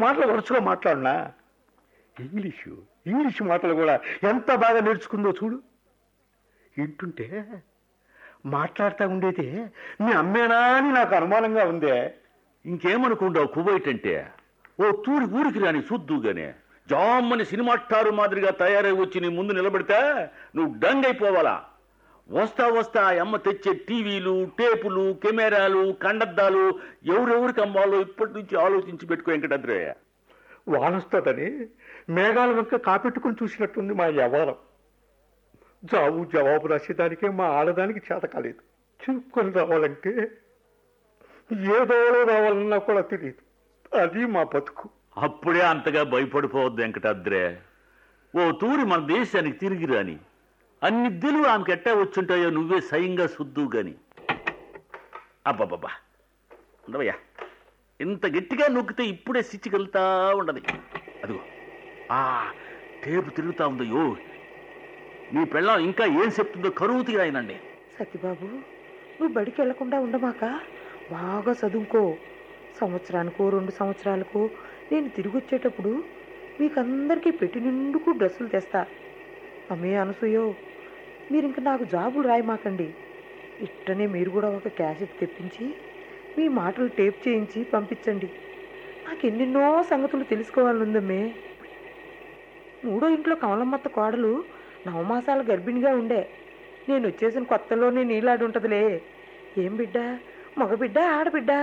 మాటలు వరుసగా మాట్లాడినా ఇంగ్లీషు ఇంగ్లీష్ మాటలు కూడా ఎంత బాగా నేర్చుకుందో చూడు వింటుంటే మాట్లాడుతూ ఉండేది మీ అమ్మేనా అని నాకు అనుమానంగా ఉందే ఇంకేమనుకుంటావు కువైట్ అంటే ఓ తూరి ఊరికి రాని చూద్దుగానే జామ్మని సినిమా టారు మాదిరిగా తయారై వచ్చి నీ ముందు నిలబడితే నువ్వు డంగ్ అయిపోవాలా వస్తా వస్తా ఆ అమ్మ తెచ్చే టీవీలు టేపులు కెమెరాలు కండద్దాలు ఎవరెవరికి అమ్మాలో ఇప్పటి నుంచి ఆలోచించి పెట్టుకో వెంకటాద్రయ్య వానొస్తుందని మేఘాల వెంక కాపెట్టుకుని చూసినట్టుంది మా వ్యవహారం జావు జవాబు రాసేదానికే మా ఆడదానికి చేత కాలేదు చూపుకొని రావాలంటే ఏదో రావాలన్నా కూడా తెలియదు అది మా బతుకు అప్పుడే అంతగా భయపడిపోవద్దు వెంకటాద్రే ఓ తూరి మన దేశానికి తిరిగి రాని అన్ని దిలు ఆమెకి ఎట్టా వచ్చుంటాయో నువ్వే స్వయంగా సుద్దు గాని అబ్బాబ్బా ఉండవయ్యా ఇంత గట్టిగా నొక్కితే ఇప్పుడే సిచ్చికెళ్తా ఉండదు అదిగో ఆ టేపు తిరుగుతా ఉందయ్యో నీ పెళ్ళం ఇంకా ఏం చెప్తుందో కరువు తీరాయనండి సత్యబాబు నువ్వు బడికి వెళ్లకుండా ఉండమాక బాగా చదువుకో సంవత్సరానికో రెండు సంవత్సరాలకో నేను తిరిగి వచ్చేటప్పుడు మీకందరికీ పెట్టి నిండుకు డ్రెస్సులు తెస్తా అమ్మే అనసూయో మీరు ఇంక నాకు జాబులు రాయమాకండి ఇట్టనే మీరు కూడా ఒక క్యాసెట్ తెప్పించి మీ మాటలు టేప్ చేయించి పంపించండి నాకు ఎన్నెన్నో సంగతులు తెలుసుకోవాలనుందమ్మే మూడో ఇంట్లో కమలమ్మత్త కోడలు నవమాసాల గర్భిణిగా ఉండే నేను వచ్చేసిన కొత్తలోనే నీలాడి ఉంటదిలే ఏం బిడ్డ మగ బిడ్డ ఆడబిడ్డ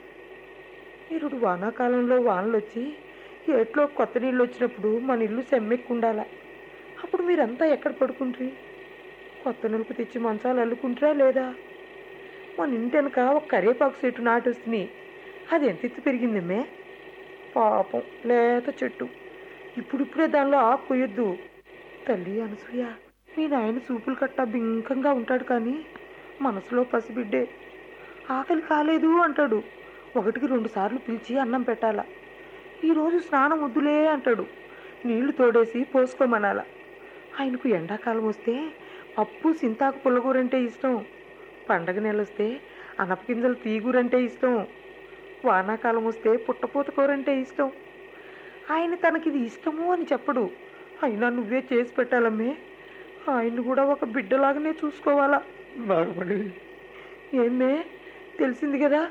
మీరు వానాకాలంలో వానలు వచ్చి ఏట్లో కొత్త నీళ్ళు వచ్చినప్పుడు మన ఇల్లు సెమ్మెక్కుండాల అప్పుడు మీరంతా ఎక్కడ పడుకుంట్రి కొత్త నులుపు తెచ్చి మంచాలు అల్లుకుంటారా లేదా మన ఇంటి వెనక ఒక కరివేపాకు చెట్టు నాటొస్తుంది అది ఎంత ఎత్తు పెరిగిందమ్మే పాపం లేత చెట్టు ఇప్పుడిప్పుడే దానిలో ఆకు కొయ్యొద్దు తల్లి అనసూయ మీ నాయన సూపులు కట్టా బింకంగా ఉంటాడు కానీ మనసులో పసిబిడ్డే ఆకలి కాలేదు అంటాడు ఒకటికి రెండు సార్లు పిలిచి అన్నం పెట్టాలా ఈరోజు స్నానం వద్దులే అంటాడు నీళ్లు తోడేసి పోసుకోమనాల ఆయనకు ఎండాకాలం వస్తే పప్పు సింతాకు పుల్లగూరంటే ఇష్టం పండగ నెల వస్తే అనపగింజలు తీగూరంటే ఇష్టం వానాకాలం వస్తే పుట్టపూత కూరంటే ఇష్టం ఆయన తనకిది ఇష్టము అని చెప్పడు అయినా నువ్వే చేసి పెట్టాలమ్మే ఆయన్ని కూడా ఒక బిడ్డలాగానే చూసుకోవాలా నాగమణి ఏమే తెలిసింది కదా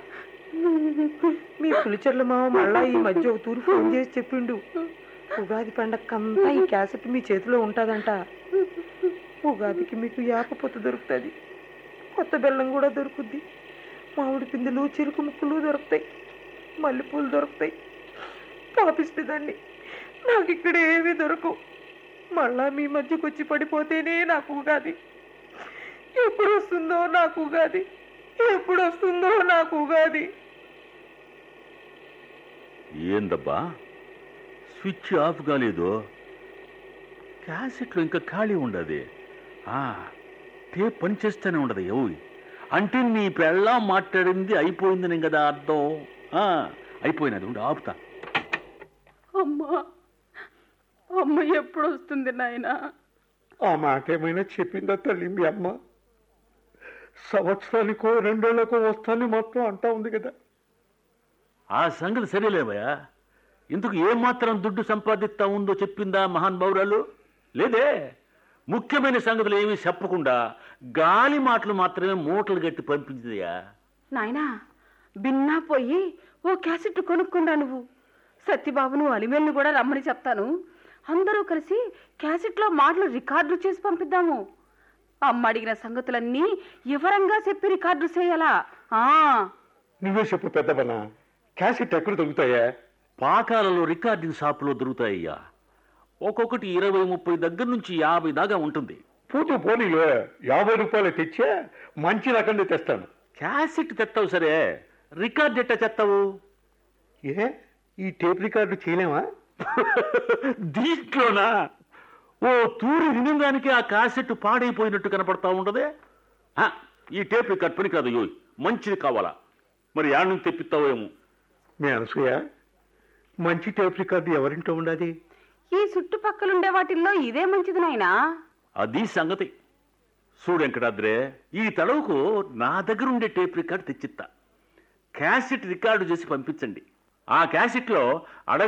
మీ పులిచెర్ల మామ మళ్ళా ఈ మధ్య ఒక తూరు ఫోన్ చేసి చెప్పిండు ఉగాది పండగకంతా ఈ క్యాసెట్ మీ చేతిలో ఉంటుందంట ఉగాదికి మీకు యాపపొత్తు దొరుకుతుంది కొత్త బెల్లం కూడా దొరుకుద్ది మామిడి పిందులు చిరుకు ముక్కలు దొరుకుతాయి మల్లెపూలు దొరుకుతాయి పాపిస్తుందండి నాకు ఇక్కడ ఏమీ దొరకవు మళ్ళా మీ మధ్యకు వచ్చి పడిపోతేనే నాకు ఉగాది ఎప్పుడు వస్తుందో నాకు ఉగాది ఎప్పుడు వస్తుందో నాకు ఉగాది ఏందబ్బా స్విచ్ ఆఫ్ కాలేదు క్యాసెట్లో ఇంకా ఖాళీ ఉండదు ఆ, టేప్ పనిచేస్తూనే ఉండదు ఎవు అంటే నీ పెళ్ళం మాట్లాడింది అయిపోయిందని కదా అర్థం ఆ, అయిపోయినది ఉండి ఆపుతా అమ్మా అమ్మ ఎప్పుడు వస్తుంది నాయనా ఆ మాట ఏమైనా చెప్పిందా తల్లి మీ అమ్మ సంవత్సరానికో రెండేళ్లకో వస్తాను మాత్రం అంటా ఉంది కదా ఆ సంగతి సరేలేవయ్యా ఇందుకు ఏమాత్రం దుడ్డు సంపాదిస్తా ఉందో చెప్పిందా మహాన్ బౌరాలు లేదే ముఖ్యమైన సంగతులు ఏమీ చెప్పకుండా గాలి మాటలు మాత్రమే మూటలు గట్టి పంపించిందియా నాయనా బిన్నా పోయి ఓ క్యాసెట్ కొనుక్కుండా నువ్వు సత్యబాబును అలిమేల్ని కూడా రమ్మని చెప్తాను అందరూ కలిసి క్యాసెట్లో మాటలు రికార్డులు చేసి పంపిద్దాము అమ్మ అడిగిన సంగతులన్నీ వివరంగా చెప్పి రికార్డు చేయాలా ఆ నువ్వే చెప్పు పెద్దవనా క్యాసెట్ ఎక్కడ దొరుకుతాయా పాకాలలో రికార్డింగ్ షాపులో దొరుకుతాయ్యా ఒక్కొక్కటి ఇరవై ముప్పై దగ్గర నుంచి యాభై దాకా ఉంటుంది పూట పోనీలో యాభై రూపాయలు తెచ్చే మంచి రకంగా తెస్తాను క్యాసెట్ తెస్తావు సరే రికార్డ్ ఎట్టా తెస్తావు ఏ ఈ టేప్ రికార్డు చేయలేమా దీంట్లోనా ఓ తూరి వినడానికి ఆ కాసెట్ పాడైపోయినట్టు కనపడతా ఉండదే ఆ, ఈ టేప్ రికార్డ్ పని కాదు యోయ్ మంచిది కావాలా మరి యాడ్ నుంచి తెప్పిస్తావో ఏమో మీ అనసూయ మంచి టేప్ రికార్డు ఎవరింటో ఉండదు ఈ చుట్టుపక్కలుండే వాటిల్లో ఇదే మంచిది నాయనా అది సంగతి చూడు వెంకటాద్రే ఈ తడవుకు నా దగ్గర ఉండే టేప్ రికార్డు తెచ్చిత్తా క్యాసెట్ రికార్డు చేసి పంపించండి ఆ క్యాసెట్లో అడ